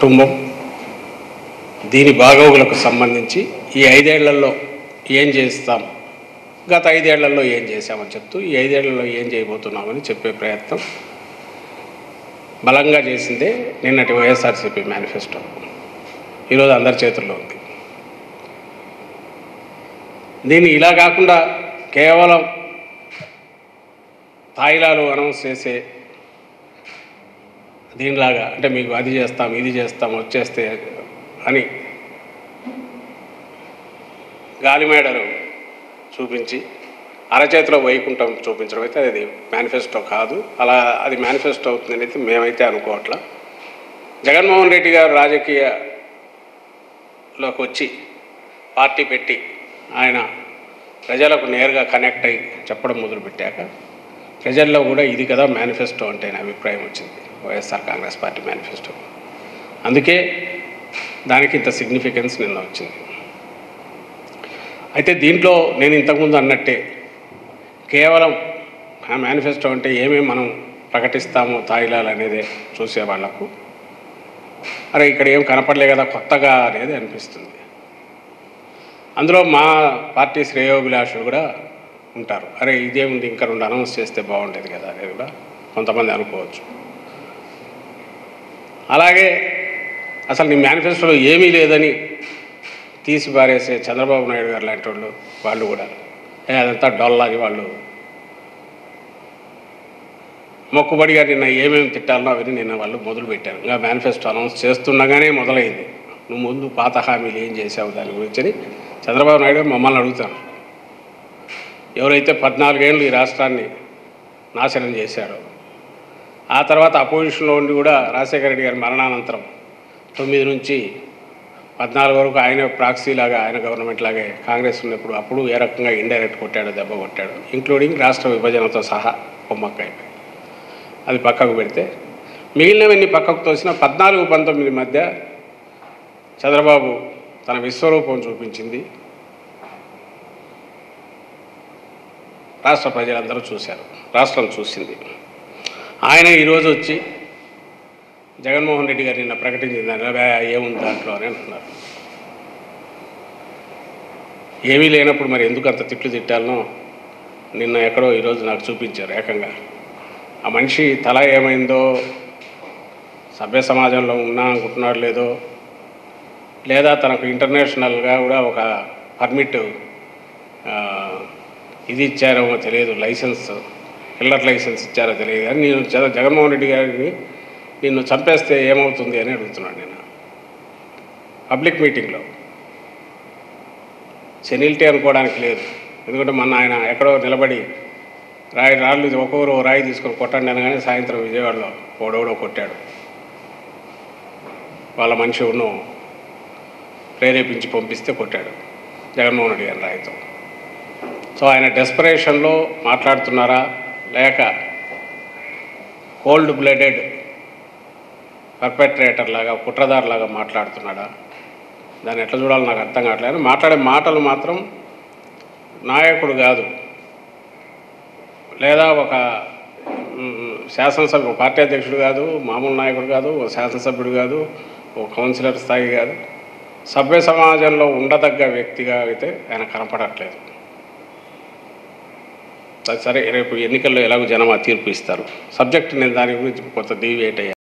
కుటుంబం దీని బాగోగులకు సంబంధించి ఈ ఐదేళ్లలో ఏం చేస్తాం గత ఐదేళ్లలో ఏం చేశామని చెప్తూ ఈ ఐదేళ్లలో ఏం చేయబోతున్నామని చెప్పే ప్రయత్నం బలంగా చేసిందే నిన్నటి వైఎస్ఆర్సీపీ మేనిఫెస్టో ఈరోజు అందరి చేతుల్లో ఉంది దీన్ని ఇలా కాకుండా కేవలం తాయిలాలు అనౌన్స్ చేసే దీనిలాగా అంటే మీకు అది చేస్తాం ఇది చేస్తాం వచ్చేస్తే అని గాలిమేడలు చూపించి అరచేతిలో వైకుంఠం చూపించడం అయితే అది మేనిఫెస్టో కాదు అలా అది మేనిఫెస్టో అవుతుందని అయితే మేమైతే అనుకోవట్లా జగన్మోహన్ రెడ్డి గారు రాజకీయలోకి వచ్చి పార్టీ పెట్టి ఆయన ప్రజలకు నేరుగా కనెక్ట్ అయ్యి చెప్పడం మొదలుపెట్టాక ప్రజల్లో కూడా ఇది కదా మేనిఫెస్టో అంటే నా అభిప్రాయం వచ్చింది వైఎస్ఆర్ కాంగ్రెస్ పార్టీ మేనిఫెస్టో అందుకే దానికి ఇంత సిగ్నిఫికెన్స్ నిన్న వచ్చింది అయితే దీంట్లో నేను ఇంతకుముందు అన్నట్టే కేవలం ఆ మేనిఫెస్టో అంటే ఏమేమి మనం ప్రకటిస్తామో తాయిలాలు అనేదే చూసే వాళ్ళకు అరే ఇక్కడ ఏం కనపడలే కదా కొత్తగా అనేది అనిపిస్తుంది అందులో మా పార్టీ శ్రేయోభిలాషులు కూడా ఉంటారు అరే ఇదేముంది ఇంకా రెండు అనౌన్స్ చేస్తే బాగుండేది కదా అనేది కూడా కొంతమంది అనుకోవచ్చు అలాగే అసలు నీ మేనిఫెస్టోలో ఏమీ లేదని తీసి పారేసే చంద్రబాబు నాయుడు గారు లాంటి వాళ్ళు వాళ్ళు కూడా ఏ అదంతా డొల్లాగి వాళ్ళు మొక్కుబడిగా నిన్న ఏమేమి తిట్టాలనో అవన్నీ నిన్న వాళ్ళు మొదలుపెట్టారు ఇంకా మేనిఫెస్టో అనౌన్స్ చేస్తుండగానే మొదలైంది నువ్వు ముందు పాత హామీలు ఏం చేసావు దాని గురించి అని చంద్రబాబు నాయుడు గారు మమ్మల్ని అడుగుతారు ఎవరైతే పద్నాలుగేళ్ళు ఈ రాష్ట్రాన్ని నాశనం చేశారో ఆ తర్వాత అపోజిషన్లో ఉండి కూడా రాజశేఖర రెడ్డి గారి మరణానంతరం తొమ్మిది నుంచి పద్నాలుగు వరకు ఆయన ప్రాక్సీ లాగా ఆయన గవర్నమెంట్ లాగే కాంగ్రెస్ ఉన్నప్పుడు అప్పుడు ఏ రకంగా ఇండైరెక్ట్ కొట్టాడో దెబ్బ కొట్టాడు ఇంక్లూడింగ్ రాష్ట్ర విభజనతో సహా కొమ్మక్క అది పక్కకు పెడితే మిగిలినవన్నీ పక్కకు తోసిన పద్నాలుగు పంతొమ్మిది మధ్య చంద్రబాబు తన విశ్వరూపం చూపించింది రాష్ట్ర ప్రజలందరూ చూశారు రాష్ట్రం చూసింది ఆయన ఈరోజు వచ్చి జగన్మోహన్ రెడ్డి గారు నిన్న ప్రకటించింది దాంట్లో ఏముంది దాంట్లో అని అంటున్నారు ఏమీ లేనప్పుడు మరి ఎందుకు అంత తిట్లు తిట్టాలనో నిన్న ఎక్కడో ఈరోజు నాకు చూపించారు ఏకంగా ఆ మనిషి తల ఏమైందో సభ్య సమాజంలో ఉన్నా అనుకుంటున్నాడు లేదో లేదా తనకు ఇంటర్నేషనల్గా కూడా ఒక పర్మిట్ ఆ, ఇది ఇచ్చారో తెలియదు లైసెన్స్ కిల్లర్ లైసెన్స్ ఇచ్చారో తెలియదు కానీ నేను జగ- జగన్మోహన్ రెడ్డి గారిని నిన్ను చంపేస్తే ఏమవుతుంది అని అడుగుతున్నాను నేను పబ్లిక్ మీటింగ్లో సెనిల్టీ అనుకోవడానికి లేదు ఎందుకంటే మొన్న ఆయన ఎక్కడో నిలబడి రాయి రాళ్ళు ఒక్కొక్కరు ఓ రాయి తీసుకొని కొట్టండి అనగానే సాయంత్రం విజయవాడలో ఓడోడో కొట్టాడు వాళ్ళ మనిషి ఉన్ను ప్రేరేపించి పంపిస్తే కొట్టాడు జగన్మోహన్ రెడ్డి గారి రాయితో సో ఆయన డెస్పరేషన్లో మాట్లాడుతున్నారా లేక కోల్డ్ బ్లడెడ్ పర్పెట్రేటర్ లాగా కుట్రదారు లాగా మాట్లాడుతున్నాడా దాన్ని ఎట్లా చూడాలో నాకు అర్థం కావట్లేదు మాట్లాడే మాటలు మాత్రం నాయకుడు కాదు లేదా ఒక మ్, శాసనసభ్యు ఒక పార్టీ అధ్యక్షుడు కాదు మామూలు నాయకుడు కాదు ఒక శాసనసభ్యుడు కాదు ఒక కౌన్సిలర్ స్థాయి కాదు సభ్య సమాజంలో ఉండదగ్గ వ్యక్తిగా అయితే ఆయన కనపడట్లేదు అది సరే రేపు ఎన్నికల్లో ఎలాగో జనం ఆ తీర్పు ఇస్తారు సబ్జెక్ట్ నేను దాని గురించి కొంత డీవియేట్ అయ్యాను